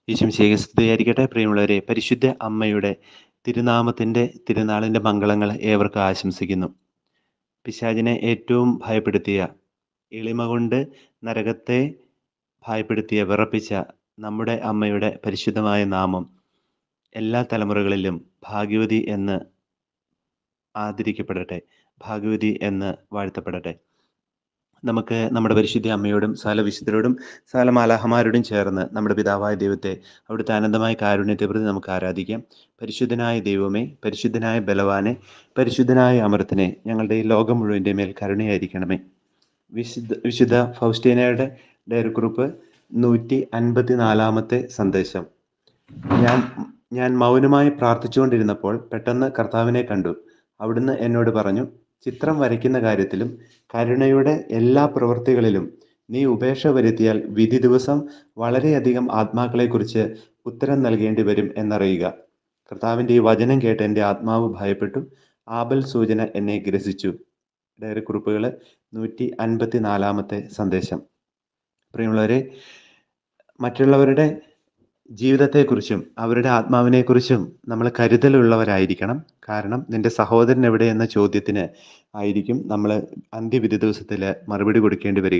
ഈശംശേഖ സ്തുതിയായിരിക്കട്ടെ പ്രിയമുള്ളവരെ പരിശുദ്ധ അമ്മയുടെ തിരുനാമത്തിൻ്റെ തിരുനാളിൻ്റെ മംഗളങ്ങൾ ഏവർക്കും ആശംസിക്കുന്നു പിശാചിനെ ഏറ്റവും ഭയപ്പെടുത്തിയ എളിമ കൊണ്ട് നരകത്തെ ഭയപ്പെടുത്തിയ വിറപ്പിച്ച നമ്മുടെ അമ്മയുടെ പരിശുദ്ധമായ നാമം എല്ലാ തലമുറകളിലും ഭാഗ്യവതി എന്ന് ആദരിക്കപ്പെടട്ടെ ഭാഗ്യവതി എന്ന് വാഴ്ത്തപ്പെടട്ടെ നമുക്ക് നമ്മുടെ പരിശുദ്ധ അമ്മയോടും സകല വിശുദ്ധരോടും സകല മാലാഹമാരോടും ചേർന്ന് നമ്മുടെ പിതാവായ ദൈവത്തെ അവിടുത്തെ അനന്തമായ കാരുണ്യത്തെ പ്രതി നമുക്ക് ആരാധിക്കാം പരിശുദ്ധനായ ദൈവമേ പരിശുദ്ധനായ ബലവാനെ പരിശുദ്ധനായ അമൃതനെ ഞങ്ങളുടെ ഈ ലോകം മുഴുവൻ്റെ മേൽ കരുണയായിരിക്കണമേ വിശുദ്ധ വിശുദ്ധ ഫൗസ്റ്റീനയുടെ ഡയറി കുറിപ്പ് നൂറ്റി അൻപത്തി നാലാമത്തെ സന്ദേശം ഞാൻ ഞാൻ മൗനമായി പ്രാർത്ഥിച്ചുകൊണ്ടിരുന്നപ്പോൾ പെട്ടെന്ന് കർത്താവിനെ കണ്ടു അവിടുന്ന് എന്നോട് പറഞ്ഞു ചിത്രം വരയ്ക്കുന്ന കാര്യത്തിലും കരുണയുടെ എല്ലാ പ്രവൃത്തികളിലും നീ ഉപേക്ഷ വരുത്തിയാൽ വിധി ദിവസം വളരെയധികം ആത്മാക്കളെക്കുറിച്ച് ഉത്തരം നൽകേണ്ടി വരും എന്നറിയുക കർത്താവിൻ്റെ ഈ വചനം കേട്ട് എൻ്റെ ആത്മാവ് ഭയപ്പെട്ടു ആബൽ സൂചന എന്നെ ഗ്രസിച്ചു ഡയറി കുറിപ്പുകൾ നൂറ്റി അൻപത്തി നാലാമത്തെ സന്ദേശം പ്രിയമുള്ളവരെ മറ്റുള്ളവരുടെ ജീവിതത്തെക്കുറിച്ചും അവരുടെ ആത്മാവിനെക്കുറിച്ചും നമ്മൾ കരുതലുള്ളവരായിരിക്കണം കാരണം നിന്റെ സഹോദരൻ എവിടെ എന്ന ചോദ്യത്തിന് ആയിരിക്കും നമ്മൾ അന്ത്യവിധി ദിവസത്തിൽ മറുപടി കൊടുക്കേണ്ടി വരിക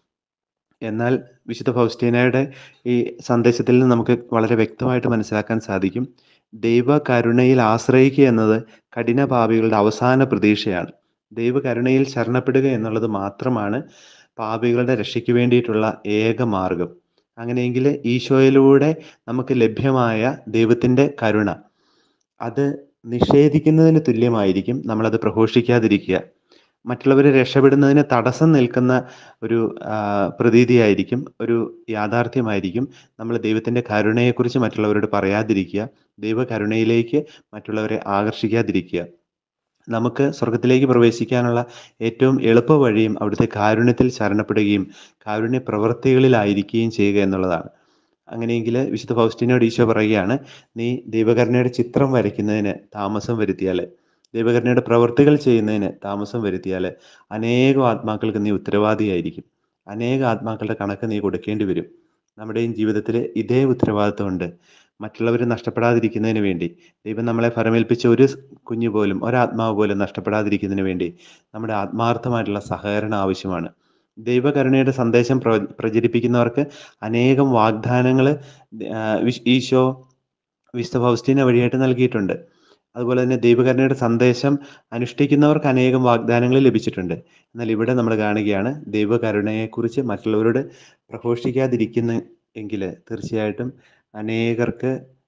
എന്നാൽ വിശുദ്ധ ഫൗസ്റ്റീനയുടെ ഈ സന്ദേശത്തിൽ നിന്ന് നമുക്ക് വളരെ വ്യക്തമായിട്ട് മനസ്സിലാക്കാൻ സാധിക്കും ദൈവ കരുണയിൽ ആശ്രയിക്കുക എന്നത് കഠിന പാപികളുടെ അവസാന പ്രതീക്ഷയാണ് ദൈവ കരുണയിൽ ശരണപ്പെടുക എന്നുള്ളത് മാത്രമാണ് പാപികളുടെ രക്ഷയ്ക്ക് വേണ്ടിയിട്ടുള്ള ഏക മാർഗം അങ്ങനെയെങ്കിൽ ഈശോയിലൂടെ നമുക്ക് ലഭ്യമായ ദൈവത്തിൻ്റെ കരുണ അത് നിഷേധിക്കുന്നതിന് തുല്യമായിരിക്കും നമ്മളത് പ്രഘോഷിക്കാതിരിക്കുക മറ്റുള്ളവരെ രക്ഷപ്പെടുന്നതിന് തടസ്സം നിൽക്കുന്ന ഒരു പ്രതീതിയായിരിക്കും ഒരു യാഥാർത്ഥ്യമായിരിക്കും നമ്മൾ ദൈവത്തിൻ്റെ കരുണയെക്കുറിച്ച് മറ്റുള്ളവരോട് പറയാതിരിക്കുക ദൈവ കരുണയിലേക്ക് മറ്റുള്ളവരെ ആകർഷിക്കാതിരിക്കുക നമുക്ക് സ്വർഗത്തിലേക്ക് പ്രവേശിക്കാനുള്ള ഏറ്റവും എളുപ്പ വഴിയും അവിടുത്തെ കാരുണ്യത്തിൽ ശരണപ്പെടുകയും കാരുണ്യ പ്രവൃത്തികളിലായിരിക്കുകയും ചെയ്യുക എന്നുള്ളതാണ് അങ്ങനെയെങ്കിൽ വിശുദ്ധ ഫൗസ്റ്റിനോട് ഈശോ പറയുകയാണ് നീ ദൈവകരുണയുടെ ചിത്രം വരയ്ക്കുന്നതിന് താമസം വരുത്തിയാൽ ദൈവകരുണയുടെ പ്രവൃത്തികൾ ചെയ്യുന്നതിന് താമസം വരുത്തിയാൽ അനേകം ആത്മാക്കൾക്ക് നീ ഉത്തരവാദിയായിരിക്കും അനേക ആത്മാക്കളുടെ കണക്ക് നീ കൊടുക്കേണ്ടി വരും നമ്മുടെയും ജീവിതത്തിൽ ഇതേ ഉത്തരവാദിത്വമുണ്ട് മറ്റുള്ളവർ നഷ്ടപ്പെടാതിരിക്കുന്നതിന് വേണ്ടി ദൈവം നമ്മളെ ഫലമേൽപ്പിച്ച ഒരു കുഞ്ഞു പോലും ഒരാത്മാവ് പോലും നഷ്ടപ്പെടാതിരിക്കുന്നതിന് വേണ്ടി നമ്മുടെ ആത്മാർത്ഥമായിട്ടുള്ള സഹകരണം ആവശ്യമാണ് ദൈവകരുണയുടെ സന്ദേശം പ്ര പ്രചരിപ്പിക്കുന്നവർക്ക് അനേകം വാഗ്ദാനങ്ങൾ ഈശോ വിശുദ്ധ ഫൗസ്റ്റീന വഴിയായിട്ട് നൽകിയിട്ടുണ്ട് അതുപോലെ തന്നെ ദൈവകരുണയുടെ സന്ദേശം അനുഷ്ഠിക്കുന്നവർക്ക് അനേകം വാഗ്ദാനങ്ങൾ ലഭിച്ചിട്ടുണ്ട് എന്നാൽ ഇവിടെ നമ്മൾ കാണുകയാണ് ദൈവകരുണയെക്കുറിച്ച് മറ്റുള്ളവരോട് പ്രഘോഷിക്കാതിരിക്കുന്ന എങ്കിൽ തീർച്ചയായിട്ടും അനേകർക്ക്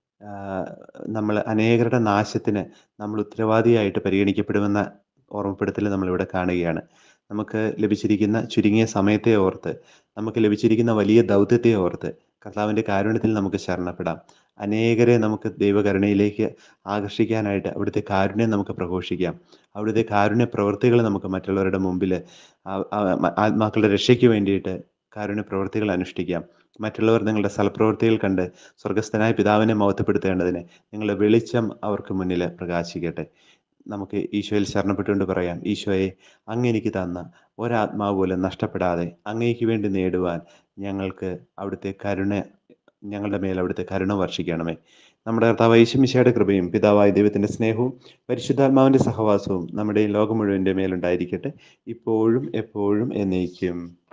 നമ്മൾ അനേകരുടെ നാശത്തിന് നമ്മൾ ഉത്തരവാദിയായിട്ട് പരിഗണിക്കപ്പെടുമെന്ന ഓർമ്മപ്പെടുത്തൽ നമ്മളിവിടെ കാണുകയാണ് നമുക്ക് ലഭിച്ചിരിക്കുന്ന ചുരുങ്ങിയ സമയത്തെ ഓർത്ത് നമുക്ക് ലഭിച്ചിരിക്കുന്ന വലിയ ദൗത്യത്തെ ഓർത്ത് കർത്താവിൻ്റെ കാരുണ്യത്തിൽ നമുക്ക് ശരണപ്പെടാം അനേകരെ നമുക്ക് ദൈവകരുണയിലേക്ക് ആകർഷിക്കാനായിട്ട് അവിടുത്തെ കാരുണ്യം നമുക്ക് പ്രഘോഷിക്കാം അവിടുത്തെ കാരുണ്യ പ്രവൃത്തികൾ നമുക്ക് മറ്റുള്ളവരുടെ മുമ്പിൽ ആത്മാക്കളുടെ രക്ഷയ്ക്ക് വേണ്ടിയിട്ട് കാരുണ്യ പ്രവൃത്തികൾ അനുഷ്ഠിക്കാം മറ്റുള്ളവർ നിങ്ങളുടെ സൽപ്രവൃത്തികൾ കണ്ട് സ്വർഗസ്ഥനായ പിതാവിനെ മഹത്വപ്പെടുത്തേണ്ടതിന് നിങ്ങളുടെ വെളിച്ചം അവർക്ക് മുന്നിൽ പ്രകാശിക്കട്ടെ നമുക്ക് ഈശോയിൽ ശരണപ്പെട്ടുകൊണ്ട് പറയാം ഈശോയെ അങ്ങ് എനിക്ക് തന്ന ഒരാത്മാവ് പോലും നഷ്ടപ്പെടാതെ അങ്ങേക്ക് വേണ്ടി നേടുവാൻ ഞങ്ങൾക്ക് അവിടുത്തെ കരുണ ഞങ്ങളുടെ മേൽ അവിടുത്തെ കരുണ വർഷിക്കണമേ നമ്മുടെ കർത്താവ് യേശുമിശയുടെ കൃപയും പിതാവായ ദൈവത്തിൻ്റെ സ്നേഹവും പരിശുദ്ധാത്മാവിൻ്റെ സഹവാസവും നമ്മുടെ ഈ ലോകം മുഴുവൻ്റെ മേലുണ്ടായിരിക്കട്ടെ ഇപ്പോഴും എപ്പോഴും എന്നേക്കും